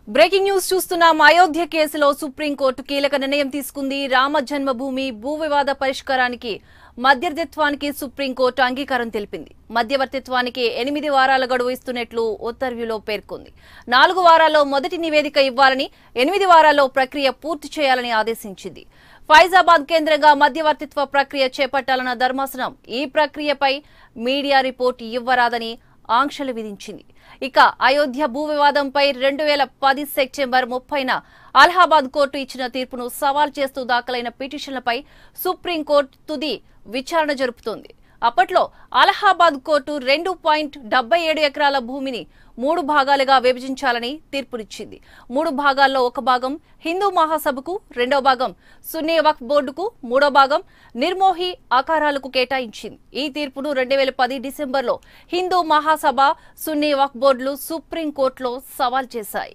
breaking news చూస్తున్నాం అయోధ్య కేసులో supreme court కీలక నిర్ణయం తీసుకుంది రామ జన్మభూమి భూ వివాద పరిష్కారానికి మధ్యవర్తిత్వానికి సుప్రీంకోర్టు అంగీకారం తెలిపింది మధ్యవర్తిత్వానికి ఎనిమిది వారాల గడువు ఇస్తున్నట్లు ఉత్తర్వులో పేర్కొంది నాలుగు వారాల్లో మొదటి నివేదిక ఇవ్వాలని ఎనిమిది వారాల్లో ప్రక్రియ పూర్తి చేయాలని ఆదేశించింది ఫైజాబాద్ కేంద్రంగా మధ్యవర్తిత్వ ప్రక్రియ చేపట్టాలన్న ధర్మాసనం ఈ ప్రక్రియపై మీడియా రిపోర్ట్ ఇవ్వరాదని ఆంక్షలు విధించింది ఇక అయోధ్య భూ వివాదంపై రెండు వేల పది సెప్టెంబర్ ముప్పైన అలహాబాద్ కోర్టు ఇచ్చిన తీర్పును సవాల్ చేస్తూ దాఖలైన పిటిషన్లపై సుప్రీంకోర్టు తుది విచారణ జరుపుతోంది అప్పట్లో అలహాబాద్ కోర్టు రెండు పాయింట్ డెబ్బై ఏడు ఎకరాల భూమిని మూడు భాగాలుగా విభజించాలని తీర్పునిచ్చింది మూడు భాగాల్లో ఒక భాగం హిందూ మహాసభకు రెండో భాగం సున్నీ వక్ఫ్ బోర్డుకు మూడో భాగం నిర్మోహి ఆకారాలకు కేటాయించింది ఈ తీర్పును రెండు వేల పది డిసెంబర్లో హిందూ మహాసభ సున్నీ వక్ఫ్ బోర్డులు సుప్రీంకోర్టులో సవాల్ చేశాయి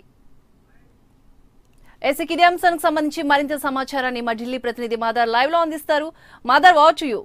ఎస్కి ఇదే అంశానికి సంబంధించి మరింత సమాచారాన్ని మా ఢిల్లీ ప్రతినిధి మాదర్ లైవ్ లో అందిస్తారు మాదర్ వాచ్ యూ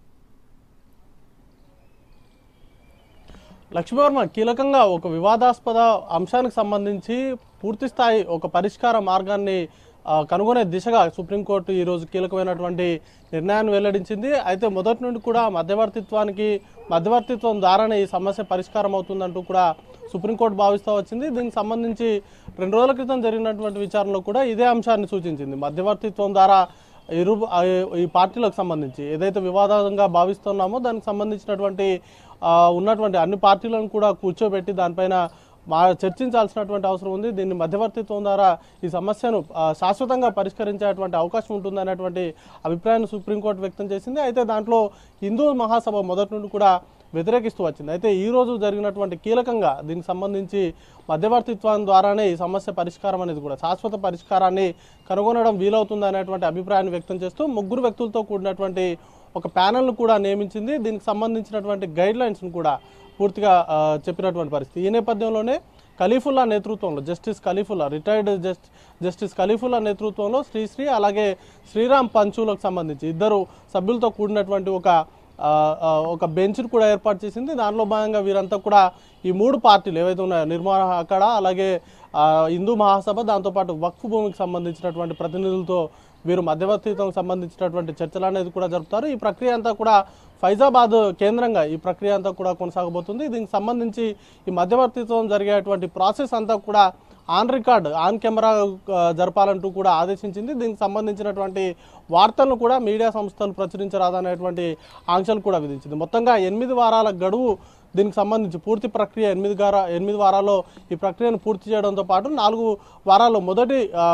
లక్ష్మీవర్మ కీలకంగా ఒక వివాదాస్పద అంశానికి సంబంధించి పూర్తి స్థాయి ఒక పరిష్కార మార్గాన్ని ఆ, కనుగొనే దిశగా సుప్రీంకోర్టు ఈ రోజు కీలకమైనటువంటి నిర్ణయాన్ని వెల్లడించింది అయితే మొదటి నుండి కూడా మధ్యవర్తిత్వానికి మధ్యవర్తిత్వం ద్వారానే ఈ సమస్య పరిష్కారం అవుతుందంటూ కూడా సుప్రీంకోర్టు భావిస్తూ వచ్చింది దీనికి సంబంధించి రెండు రోజుల క్రితం జరిగినటువంటి విచారణలో కూడా ఇదే అంశాన్ని సూచించింది మధ్యవర్తిత్వం ద్వారా ఇరు ఆ, ఈ పార్టీలకు సంబంధించి ఏదైతే వివాదంగా భావిస్తున్నామో దానికి సంబంధించినటువంటి ఆ, ఉన్నటువంటి అన్ని పార్టీలను కూడా కూర్చోబెట్టి దానిపైన మా చర్చించాల్సినటువంటి అవసరం ఉంది దీన్ని మధ్యవర్తిత్వం ద్వారా ఈ సమస్యను ఆ, శాశ్వతంగా పరిష్కరించేటువంటి అవకాశం ఉంటుందనేటువంటి అభిప్రాయాన్ని సుప్రీంకోర్టు వ్యక్తం చేసింది అయితే దాంట్లో హిందూ మహాసభ మొదటి నుండి కూడా వ్యతిరేకిస్తూ వచ్చింది అయితే ఈ రోజు జరిగినటువంటి కీలకంగా దీనికి సంబంధించి మధ్యవర్తిత్వం ద్వారానే ఈ సమస్య పరిష్కారం అనేది కూడా శాశ్వత పరిష్కారాన్ని కనుగొనడం వీలవుతుంది అనేటువంటి అభిప్రాయాన్ని వ్యక్తం చేస్తూ ముగ్గురు వ్యక్తులతో కూడినటువంటి ఒక ప్యానెల్ను కూడా నియమించింది దీనికి సంబంధించినటువంటి గైడ్ లైన్స్ను కూడా పూర్తిగా ఆ, చెప్పినటువంటి పరిస్థితి ఈ నేపథ్యంలోనే ఖలీఫుల్లా నేతృత్వంలో justice Kalifulla retired just justice Kalifulla నేతృత్వంలో శ్రీశ్రీ అలాగే శ్రీరామ్ పంచులకు సంబంధించి ఇద్దరు సభ్యులతో కూడినటువంటి ఒక ఆ, ఆ, ఒక బెంచ్ కూడా ఏర్పాటు చేసింది దానిలో భాగంగా వీరంతా కూడా ఈ మూడు పార్టీలు ఏవైతే ఉన్నాయో నిర్మాణ అక్కడ అలాగే ఆ, హిందూ మహాసభ దాంతోపాటు వక్ఫ్ భూమికి సంబంధించినటువంటి ప్రతినిధులతో వీరు మధ్యవర్తిత్వం సంబంధించినటువంటి చర్చలు అనేది కూడా జరుపుతారు ఈ ప్రక్రియ అంతా కూడా ఫైజాబాద్ కేంద్రంగా ఈ ప్రక్రియ అంతా కూడా కొనసాగబోతుంది దీనికి సంబంధించి ఈ మధ్యవర్తిత్వం జరిగేటువంటి ప్రాసెస్ అంతా కూడా ఆన్ రికార్డ్ ఆన్ కెమెరా ఆ, జరపాలంటూ కూడా ఆదేశించింది దీనికి సంబంధించినటువంటి వార్తలను కూడా మీడియా సంస్థలు ప్రచురించరాదనేటువంటి ఆంక్షలు కూడా విధించింది మొత్తంగా ఎనిమిది వారాల గడువు దీనికి సంబంధించి పూర్తి ప్రక్రియ ఎనిమిది గార ఎనిమిది వారాల్లో ఈ ప్రక్రియను పూర్తి చేయడంతో పాటు నాలుగు వారాల్లో మొదటి ఆ,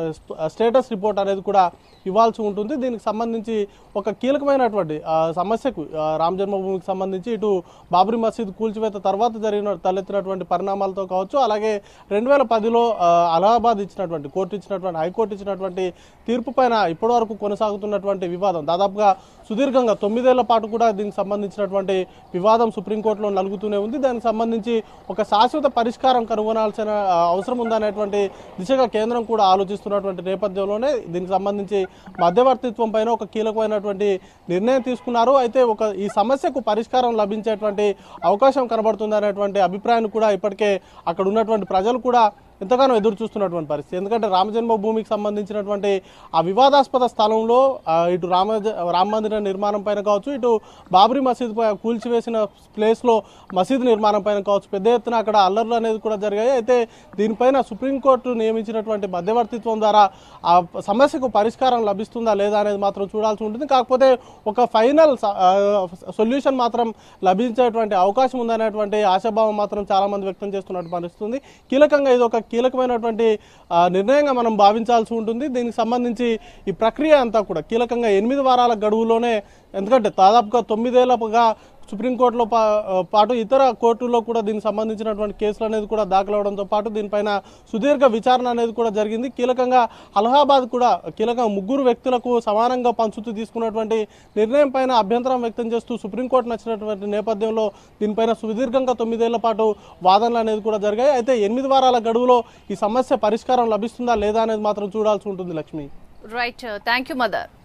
ఆ, స్టేటస్ రిపోర్ట్ అనేది కూడా ఇవ్వాల్సి ఉంటుంది దీనికి సంబంధించి ఒక కీలకమైనటువంటి ఆ, సమస్యకు ఆ, రామ్ జన్మభూమికి సంబంధించి ఇటు బాబ్రీ మసీద్ కూల్చివేత తర్వాత జరిగిన తలెత్తినటువంటి పరిణామాలతో కావచ్చు అలాగే రెండు వేల పదిలో అలహాబాద్ ఇచ్చినటువంటి కోర్టు ఇచ్చినటువంటి హైకోర్టు ఇచ్చినటువంటి తీర్పు పైన ఇప్పటివరకు కొనసాగుతున్నటువంటి వివాదం దాదాపుగా సుదీర్ఘంగా తొమ్మిదేళ్ల పాటు కూడా దీనికి సంబంధించినటువంటి వివాదం సుప్రీంకోర్టులో నలుగుతూనే ఉంది దానికి సంబంధించి ఒక శాశ్వత పరిష్కారం కనుగొనాల్సిన ఆ, అవసరం ఉందనేటువంటి దిశగా కేంద్రం కూడా ఆలోచిస్తున్నటువంటి నేపథ్యంలోనే దీనికి సంబంధించి మధ్యవర్తిత్వం పైన ఒక కీలకమైనటువంటి నిర్ణయం తీసుకున్నారు అయితే ఒక ఈ సమస్యకు పరిష్కారం లభించేటువంటి అవకాశం కనబడుతుంది అనేటువంటి అభిప్రాయాన్ని కూడా ఇప్పటికే అక్కడ ఉన్నటువంటి ప్రజలు కూడా ఎంతగానో ఎదురు చూస్తున్నటువంటి పరిస్థితి ఎందుకంటే రామజన్మభూమికి సంబంధించినటువంటి ఆ వివాదాస్పద స్థలంలో ఆ, ఇటు రామ రామ మందిర నిర్మాణం పైన కావచ్చు ఇటు బాబ్రీ మసీద్ పై కూల్చివేసిన ప్లేస్లో మసీద్ నిర్మాణం పైన కావచ్చు పెద్ద ఎత్తున అక్కడ అల్లర్లు అనేది కూడా జరిగాయి అయితే దీనిపైన సుప్రీంకోర్టు నియమించినటువంటి మధ్యవర్తిత్వం ద్వారా ఆ సమస్యకు పరిష్కారం లభిస్తుందా లేదా అనేది మాత్రం చూడాల్సి ఉంటుంది కాకపోతే ఒక ఫైనల్ సొల్యూషన్ మాత్రం లభించేటువంటి అవకాశం ఉందనేటువంటి ఆశాభావం మాత్రం చాలా మంది వ్యక్తం చేస్తున్నట్టు పరిస్థితుంది కీలకంగా ఇది ఒక కీలకమైనటువంటి ఆ, నిర్ణయంగా మనం భావించాల్సి ఉంటుంది దీనికి సంబంధించి ఈ ప్రక్రియ అంతా కూడా కీలకంగా ఎనిమిది వారాల గడువులోనే ఎందుకంటే దాదాపుగా తొమ్మిదేళ్లగా సుప్రీంకోర్టులో పా- పాటు ఇతర కోర్టుల్లో కూడా దీనికి సంబంధించినటువంటి కేసులు అనేది కూడా దాఖలవడంతో పాటు దీనిపైన సుదీర్ఘ విచారణ అనేది కూడా జరిగింది కీలకంగా అలహాబాద్ కూడా కీలకంగా ముగ్గురు వ్యక్తులకు సమానంగా పంచుతూ తీసుకున్నటువంటి నిర్ణయం పైన అభ్యంతరం వ్యక్తం చేస్తూ సుప్రీంకోర్టు నచ్చినటువంటి నేపథ్యంలో దీనిపైన సుదీర్ఘంగా తొమ్మిదేళ్ల పాటు వాదనలు అనేది కూడా జరిగాయి అయితే ఎనిమిది వారాల గడువులో ఈ సమస్య పరిష్కారం లభిస్తుందా లేదా అనేది మాత్రం చూడాల్సి ఉంటుంది Lakshmi right thank you mother